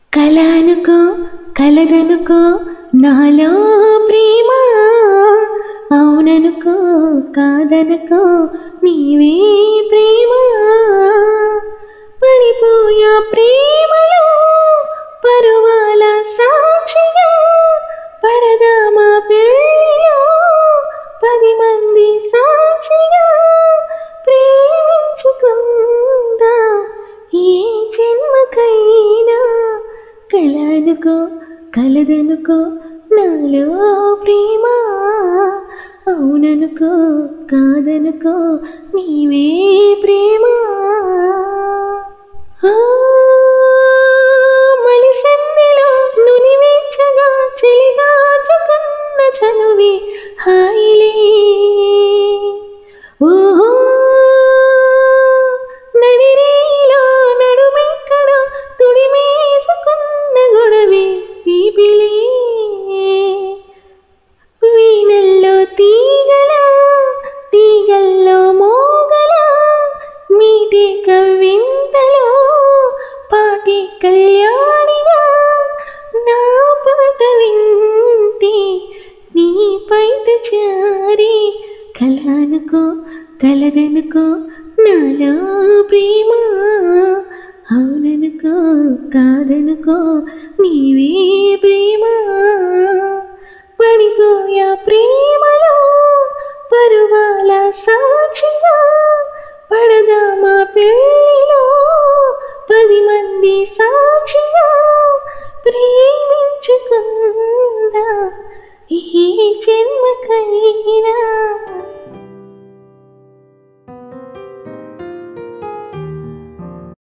కలానుకో కలదనుకో నాలో ప్రేమ అవుననుకో కాదనుకో నీవే ప్రేమ పడిపోయా ప్రేమలో పరువాల సాక్షిగా పడదామా పెళ్ళిలో పది మంది సాక్షిగా ప్రేమించుకుందా ఏ జన్మకైనా కలనుకో కలదనుకో నాలో ప్రేమ అవుననుకో కాదనుకో నీవే ప్రేమ ఆ, మలిసందెలో నునివేచ్చగా చెలిదాచుకున్న చనువి హాయిలే ఓహో నడిరేలో నడుమెక్కడ తుడిమేసుకున్న గొడవే తీపిలే వీణల్లో తీగల తీగల్లో మోగల మీటి కవింతలో పాటి కళ్యాణిగా నా పాట వింటే నీ పైట చారి కలనుకో కలదనుకో నాలో ప్రేమ అవుననుకో కాదనుకో నీవే ప్రేమ పడిపోయా ప్రేమలో పరువాల సాక్షిగా పడదామా పెళ్ళిలో పది మంది సాక్షిగా ప్రేమించుకుందా ఈ జన్మకైనా